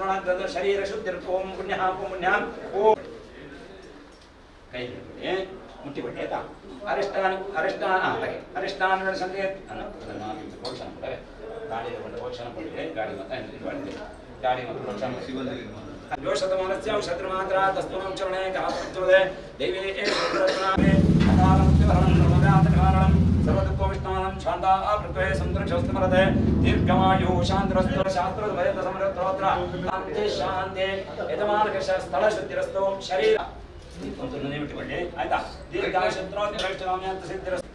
ಪ್ರಮಾಣ ಶರೀರ ಶುದ್ಧಿ ಓಂ ಪುಣ್ಯ ಓಂ ಪುಣ್ಯ ಓಂ ಕೈ ಹಿಡ್ಕೊಳ್ಳಿ ಮುಟ್ಟಿಬಿಡಿ ಆಯ್ತಾ ಅರಿಷ್ಟಾನ ಅರಿಷ್ಟಾನ ಆ, ಹಾಗೆ ಅರಿಷ್ಟಾನ ಸಂಖ್ಯೆ ಅನ್ನ ಅದನ್ನು ಇದು ಪ್ರೋತ್ಸಾಹ ಕೊಡವೆ ಗಾಡಿ ಒಂದು ಪ್ರೋತ್ಸಾಹ ಕೊಡಿದೆ ಗಾಡಿ ಮತ್ತೆ ಇದು ಮಾಡಿದೆ ಗಾಡಿ ಮತ್ತು ಪ್ರೋತ್ಸಾಹ ಯೋಷತಮಾನಸ್ಯ ಶತ್ರು ಮಾತ್ರ ತಸ್ತುನಂ ಚರಣೆ ಕಾಪುಚ್ಚುದೆ ದೈವೇ ಏಕರತ್ನಾಮೆ ಅಕಾಲಮುಕ್ತಿವರಣಂ ಸರ್ವವ್ಯಾತನಿವಾರಣಂ ಸರ್ವದುಃಖವಿಷ್ಣಾನಂ ಶಾಂತಾ ಪೃಥ್ವೇ ಸಂತೃಕ್ಷಸ್ತಮರತೆ ದೀರ್ಘಮಾಯು ಶಾಂತಿರಸ್ತು ಶಾಸ್ತ್ರದ ಭಯದ ಸಮರತ್ರೋತ್ರ ಶಾಂತಿ ಶಾಂತಿ ಯಜಮಾನಕ ಸ್ಥಳ ಶುದ್ಧಿರಸ್ತು ಶರೀರ ಒಂದು ನೆನಪಿಟ್ಟುಕೊಳ್ಳಿ ಆಯ್ತಾ ದೀರ್ಘ ಶತ್ರು ಅಂತ ಸಿದ್ಧಿರಸ್ತು